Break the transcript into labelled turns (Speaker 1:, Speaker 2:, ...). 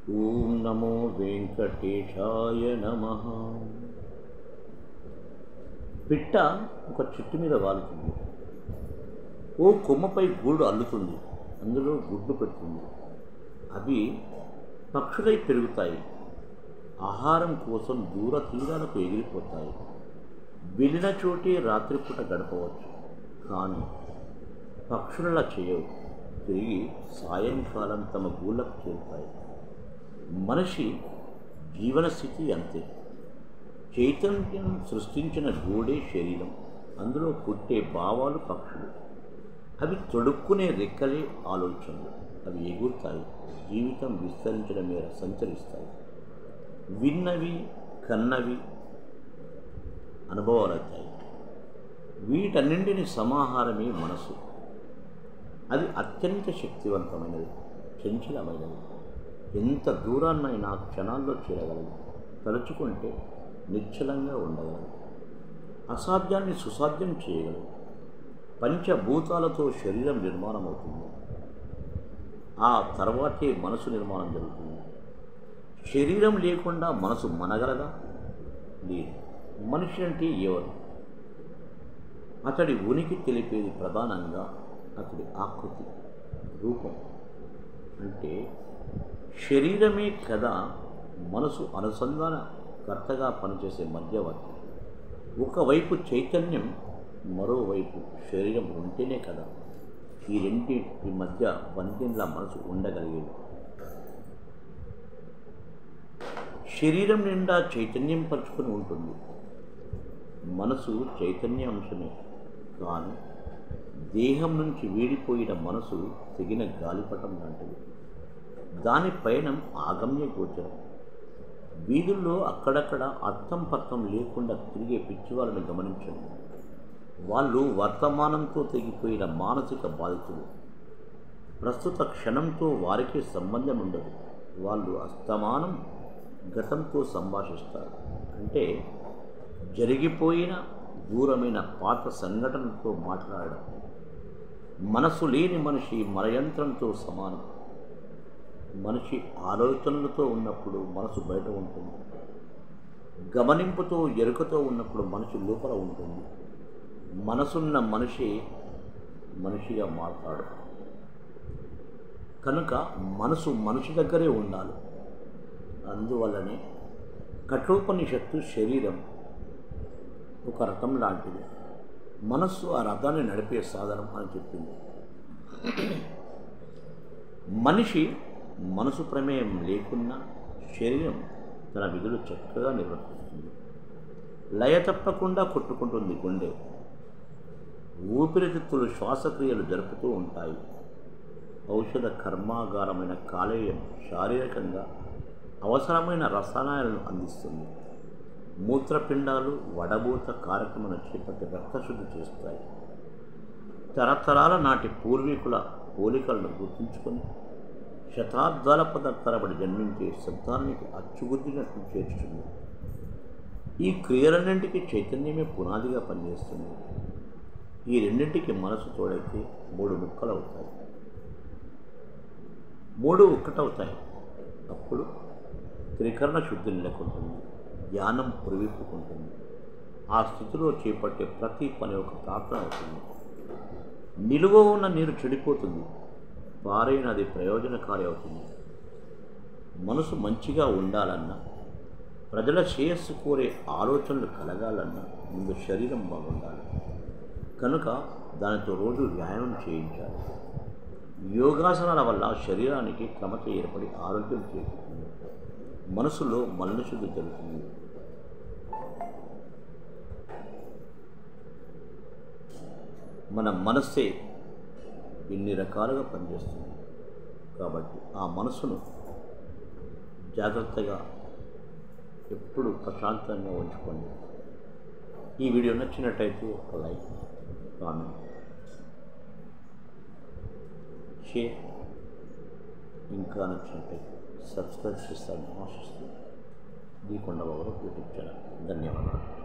Speaker 1: ఓం నమో వెంకటేశాయ నమ పిట్ట ఒక చెట్టు మీద వాలుతుంది ఓ కొమ్మపై గూడు అల్లుతుంది అందులో గుడ్లు పెడుతుంది అవి పక్షులై పెరుగుతాయి ఆహారం కోసం దూర తీరాలకు ఎగిరిపోతాయి వెళ్ళిన చోటే రాత్రిపూట గడపవచ్చు కానీ పక్షులలా చేయవు తిరిగి సాయంకాలం తమ గూళ్ళకు చేరుతాయి మనిషి జీవన స్థితి అంతే చైతన్యం సృష్టించిన గోడే శరీరం అందులో పుట్టే భావాలు పక్షులు అవి తొడుక్కునే రెక్కలే ఆలోచనలు అవి ఎగురుతాయి జీవితం విస్తరించిన మేర సంచరిస్తాయి విన్నవి కన్నవి అనుభవాలవుతాయి వీటన్నింటిని సమాహారమే మనసు అది అత్యంత శక్తివంతమైనది చంచలమైనది ఎంత దూరాన్నైనా క్షణాల్లో చేరగలదు తలుచుకుంటే నిశ్చలంగా ఉండగలదు అసాధ్యాన్ని సుసాధ్యం చేయగలదు పంచభూతాలతో శరీరం నిర్మాణం అవుతుంది ఆ తర్వాతే మనసు నిర్మాణం జరుగుతుంది శరీరం లేకుండా మనసు మనగలదా లేదు మనిషి అంటే ఎవరు అతడి ఉనికి తెలిపేది ప్రధానంగా అతడి ఆకృతి రూపం అంటే శరీరమే కదా మనసు అనుసంధాన కర్తగా పనిచేసే మధ్యవర్తి ఒకవైపు చైతన్యం మరోవైపు శరీరం ఉంటేనే కదా ఈ రెండింటి మధ్య బంధంలా మనసు ఉండగలిగేది శరీరం నిండా చైతన్యం పరుచుకొని ఉంటుంది మనసు చైతన్య అంశమే కానీ దేహం నుంచి వీడిపోయిన మనసు తెగిన గాలిపటం లాంటిది దాని పయనం ఆగమ్య గోచరం వీధుల్లో అక్కడక్కడ అర్థం పర్థం లేకుండా తిరిగే పిచ్చివాళ్ళని గమనించండి వాళ్ళు వర్తమానంతో తెగిపోయిన మానసిక బాధితులు ప్రస్తుత క్షణంతో వారికి సంబంధం ఉండదు వాళ్ళు అస్తమానం గతంతో సంభాషిస్తారు అంటే జరిగిపోయిన దూరమైన పాత సంఘటనతో మాట్లాడడం మనసు లేని మనిషి మరయంత్రంతో సమానం మనిషి ఆలోచనలతో ఉన్నప్పుడు మనసు బయట ఉంటుంది గమనింపుతో ఎరుకతో ఉన్నప్పుడు మనిషి లోపల ఉంటుంది మనసున్న మనిషి మనిషిగా మాట్లాడు కనుక మనసు మనిషి దగ్గరే ఉండాలి అందువల్లనే కఠోపనిషత్తు శరీరం ఒక రథం లాంటిది మనస్సు ఆ రథాన్ని నడిపే సాధనం అని చెప్పింది మనిషి మనసు ప్రమేయం లేకున్నా శరీరం తన విధులు చక్కగా నిర్వర్తిస్తుంది లయ తప్పకుండా కొట్టుకుంటుంది గుండె ఊపిరితిత్తులు శ్వాసక్రియలు జరుపుతూ ఉంటాయి ఔషధ కర్మాగారమైన కాలేయం శారీరకంగా అవసరమైన రసాయనాలను అందిస్తుంది మూత్రపిండాలు వడబూత కార్యక్రమాన్ని చేపట్టి రక్తశుద్ధి చేస్తాయి తరతరాల నాటి పూర్వీకుల పోలికలను గుర్తుంచుకొని శతాబ్దాల తరబడి జన్మించే శబ్దానికి అచ్చుగుద్దినట్లు చేర్చుతుంది ఈ క్రియలన్నింటికి చైతన్యమే పునాదిగా పనిచేస్తుంది ఈ రెండింటికి మనసు తోడైతే మూడు ముక్కలు అవుతాయి మూడు ఒక్కటవుతాయి అప్పుడు త్రికరణ శుద్ధి నెలకొంటుంది ధ్యానం పురివిప్పుకుంటుంది ఆ స్థితిలో చేపట్టే ప్రతి పని ఒక ప్రార్థన అవుతుంది నిలువ ఉన్న నీరు చెడిపోతుంది పారైన అది ప్రయోజనకారి అవుతుంది మనసు మంచిగా ఉండాలన్నా ప్రజల శ్రేయస్సు కోరే ఆలోచనలు కలగాలన్నా ముందు శరీరం బాగుండాలి కనుక దానితో రోజు వ్యాయామం చేయించాలి యోగాసనాల వల్ల శరీరానికి క్రమత ఏర్పడి ఆరోగ్యం చేకూరుతుంది మనసులో మలినశుద్ధి జరుగుతుంది మన మనస్సే ఇన్ని రకాలుగా పనిచేస్తుంది కాబట్టి ఆ మనసును జాగ్రత్తగా ఎప్పుడు ప్రశాంతంగా ఉంచుకోండి ఈ వీడియో నచ్చినట్టయితే ఒక లైక్ కామెంట్ షేర్ ఇంకా నచ్చినట్టయితే సబ్స్క్రైబ్ చేస్తారని ఆశిస్తూ దీకొండ బాబు యూట్యూబ్ ఛానల్ ధన్యవాదాలు